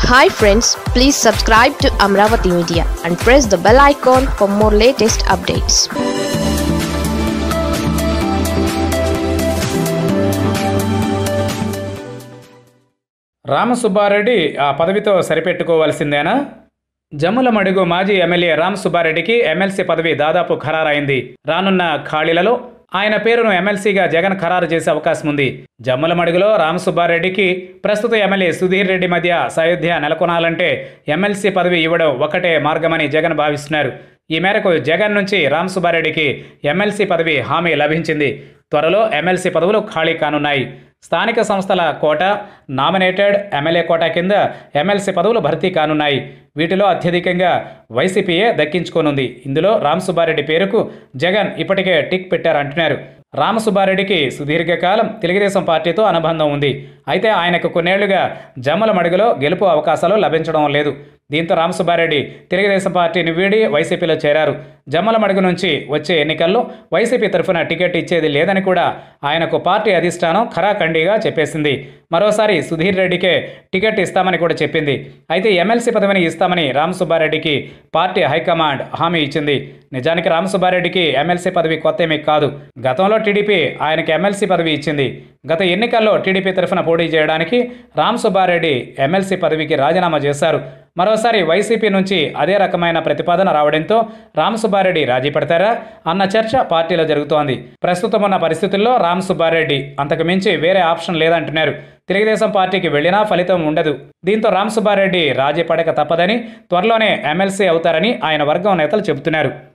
hi friends please subscribe to Amaravati media and press the bell icon for more latest updates Ramasubba Reddy ఆ పదవితో సరిపెట్టుకోవాల్సిందేనా జమ్ముల మడుగు మాజీ MLA Ram సుబ్బారెడ్డికి MLC పదవి దాదాపు ఖరారైంది రానున్న ఖాళీలలో ఆయన పేరును ఎమ్మెల్సీగా జగన్ ఖరారు చేసే అవకాశం ఉంది జమ్ముల మడుగులో రామ్ సుబ్బారెడ్డికి ప్రస్తుత ఎమ్మెల్యే సుధీర్ రెడ్డి మధ్య సయోధ్య నెలకొనాలంటే ఎమ్మెల్సీ పదవి ఇవ్వడం ఒకటే మార్గమని జగన్ భావిస్తున్నారు ఈ మేరకు జగన్ నుంచి రామ్ సుబ్బారెడ్డికి ఎమ్మెల్సీ పదవి హామీ లభించింది త్వరలో ఎమ్మెల్సీ పదవులు ఖాళీ కానున్నాయి స్థానిక సంస్థల కోట నామినేటెడ్ ఎమ్మెల్యే కోటా కింద ఎమ్మెల్సీ పదవులు భర్తీ కానున్నాయి వీటిలో అత్యధికంగా వైసీపీయే దక్కించుకోనుంది ఇందులో రామ్ సుబ్బారెడ్డి పేరుకు జగన్ ఇప్పటికే టిక్ పెట్టారంటున్నారు రామసుబ్బారెడ్డికి సుదీర్ఘకాలం తెలుగుదేశం పార్టీతో అనుబంధం ఉంది అయితే ఆయనకు కొన్నేళ్లుగా జమ్మల మడుగులో గెలుపు అవకాశాలు లభించడం లేదు దీంతో రామసుబ్బారెడ్డి తెలుగుదేశం పార్టీని వీడి వైసీపీలో చేరారు జమ్మల మడుగు నుంచి వచ్చే ఎన్నికల్లో వైసీపీ తరఫున టికెట్ ఇచ్చేది లేదని కూడా ఆయనకు పార్టీ అధిష్టానం ఖరాఖండిగా చెప్పేసింది మరోసారి సుధీర్ రెడ్డికే టికెట్ ఇస్తామని కూడా చెప్పింది అయితే ఎమ్మెల్సీ పదవిని ఇస్తామని రామసుబ్బారెడ్డికి పార్టీ హైకమాండ్ హామీ ఇచ్చింది నిజానికి రామసుబ్బారెడ్డికి ఎమ్మెల్సీ పదవి కొత్తేమీ కాదు గతంలో టీడీపీ ఆయనకి ఎమ్మెల్సీ పదవి ఇచ్చింది గత ఎన్నికల్లో టీడీపీ తరఫున పోటీ చేయడానికి రామ్ సుబ్బారెడ్డి ఎమ్మెల్సీ పదవికి రాజీనామా చేశారు మరోసారి వైసీపీ నుంచి అదే రకమైన ప్రతిపాదన రావడంతో రామ్ సుబ్బారెడ్డి రాజీ పడతారా అన్న చర్చ పార్టీలో జరుగుతోంది ప్రస్తుతం ఉన్న పరిస్థితుల్లో రామ్ సుబ్బారెడ్డి అంతకు మించి వేరే ఆప్షన్ లేదంటున్నారు తెలుగుదేశం పార్టీకి వెళ్ళినా ఫలితం ఉండదు దీంతో రామ్ సుబ్బారెడ్డి రాజీ పడక తప్పదని త్వరలోనే ఎమ్మెల్సీ అవుతారని ఆయన వర్గం నేతలు చెబుతున్నారు